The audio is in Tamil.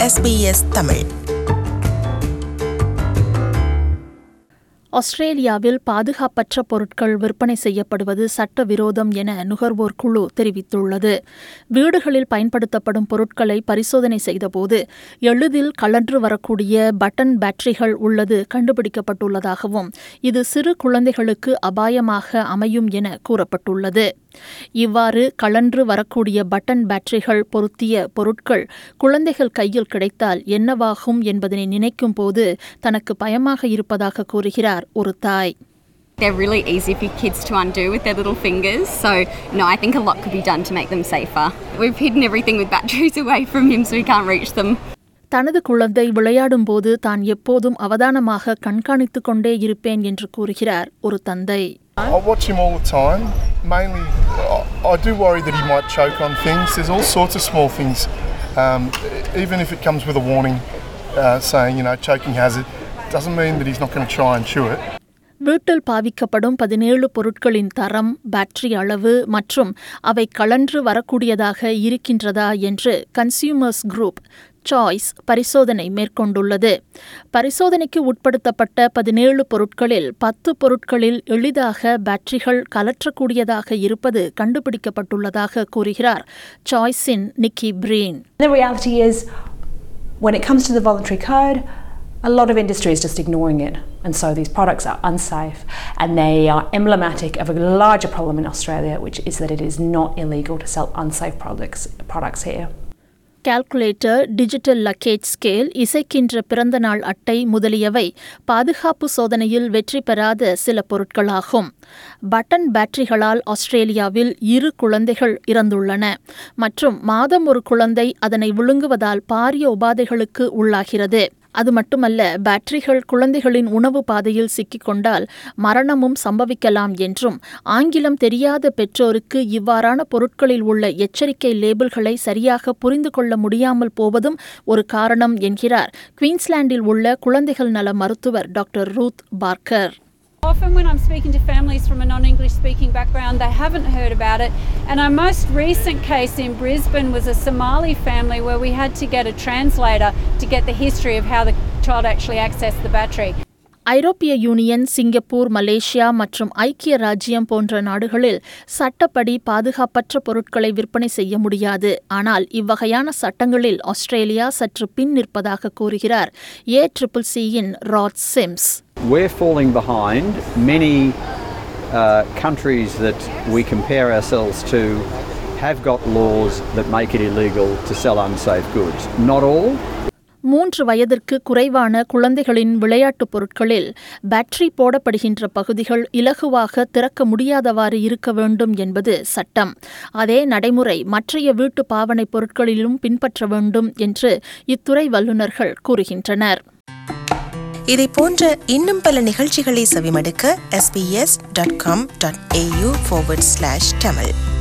SBS தமிழ் ஆஸ்திரேலியாவில் பாதுகாப்பற்ற பொருட்கள் விற்பனை செய்யப்படுவது சட்டவிரோதம் என நுகர்வோர் குழு தெரிவித்துள்ளது வீடுகளில் பயன்படுத்தப்படும் பொருட்களை பரிசோதனை செய்தபோது எளிதில் கலன்று வரக்கூடிய பட்டன் பேட்டரிகள் உள்ளது கண்டுபிடிக்கப்பட்டுள்ளதாகவும் இது சிறு குழந்தைகளுக்கு அபாயமாக அமையும் என கூறப்பட்டுள்ளது இவ்வாறு கலன்று வரக்கூடிய பட்டன் பேட்டரிகள் பொருத்திய பொருட்கள் குழந்தைகள் கையில் கிடைத்தால் என்னவாகும் என்பதனை நினைக்கும் போது தனக்கு பயமாக இருப்பதாக கூறுகிறார் ஒரு தாய் They're really easy for kids to undo with their little fingers. So, no, I think a lot could be done to make them safer. We've hidden everything with batteries away from him so he can't reach them. தனது குழந்தை விளையாடும் போது தான் எப்போதும் அவதானமாக கண்காணித்துக் கொண்டே இருப்பேன் என்று கூறுகிறார் ஒரு தந்தை I watch him all the time. Mainly, I- I do worry that he might choke on things. There's all sorts of small things. Um, even if it comes with a warning uh, saying, you know, choking hazard, doesn't mean that he's not going to try and chew it. வீட்டில் பாவிக்கப்படும் பதினேழு பொருட்களின் தரம் பேட்டரி அளவு மற்றும் அவை கலன்று வரக்கூடியதாக இருக்கின்றதா என்று கன்சியூமர்ஸ் குரூப் சாய்ஸ் பரிசோதனை மேற்கொண்டுள்ளது பரிசோதனைக்கு உட்படுத்தப்பட்ட பதினேழு பொருட்களில் பத்து பொருட்களில் எளிதாக பேட்டரிகள் கலற்றக்கூடியதாக இருப்பது கண்டுபிடிக்கப்பட்டுள்ளதாக கூறுகிறார் சாய்ஸின் Nikki Breen The reality is, when it comes to the voluntary code, a lot of industry is just ignoring it. And so these products are unsafe and they are emblematic of a larger problem in Australia, which is that it is not illegal to sell unsafe products, products here. Calculator digital luggage scale இசைக்கின்ற பிறந்த நாள் அட்டை முதலியவை பாதுகாப்பு சோதனையில் வெற்றி பெறாத சில பொருட்களாகும் பட்டன் பேட்டரிகளால் ஆஸ்திரேலியாவில் இரு குழந்தைகள் இறந்துள்ளன மற்றும் மாதம் ஒரு குழந்தை அதனை விழுங்குவதால் பாரிய உபாதைகளுக்கு உள்ளாகிறது அது மட்டுமல்ல பேட்டரிகள் குழந்தைகளின் உணவு பாதையில் சிக்கிக்கொண்டால் மரணமும் சம்பவிக்கலாம் என்றும் ஆங்கிலம் தெரியாத பெற்றோருக்கு இவ்வாறான பொருட்களில் உள்ள எச்சரிக்கை லேபிள்களை சரியாக புரிந்து கொள்ள முடியாமல் போவதும் ஒரு காரணம் என்கிறார் குயின்ஸ்லாண்டில் உள்ள குழந்தைகள் நல மருத்துவர் doctor Ruth Parker Often, when I'm speaking to families from a non English speaking background, they haven't heard about it. And our most recent case in Brisbane was a Somali family where we had to get a translator to get the history of how the child actually accessed the battery. ஐரோப்பிய யூனியன் சிங்கப்பூர் மலேசியா மற்றும் ஐக்கிய ராஜ்யம் போன்ற நாடுகளில் சட்டப்படி பாதுகாப்பற்ற பொருட்களை விற்பனை செய்ய முடியாது ஆனால் இவ்வகையான சட்டங்களில் ஆஸ்திரேலியா சற்று பின் நிற்பதாக கூறுகிறார் ஏ ட்ரிபிள் சியின் Rod Sims We're falling behind many uh, countries that we compare ourselves to have got laws that make it illegal to sell unsafe goods. Not all, மூன்று வயதிற்கு குறைவான குழந்தைகளின் விளையாட்டுப் பொருட்களில் பேட்டரி போடப்படுகின்ற பகுதிகள் இலகுவாக திறக்க முடியாதவாறு இருக்க வேண்டும் என்பது சட்டம் அதே நடைமுறை மற்றைய வீட்டு பாவனைப் பொருட்களிலும் பின்பற்ற வேண்டும் என்று இத்துறை வல்லுநர்கள் கூறுகின்றனர் இதை போன்ற இன்னும் பல நிகழ்ச்சிகளை செவிமடுக்க sbs.com.au forward slash tamil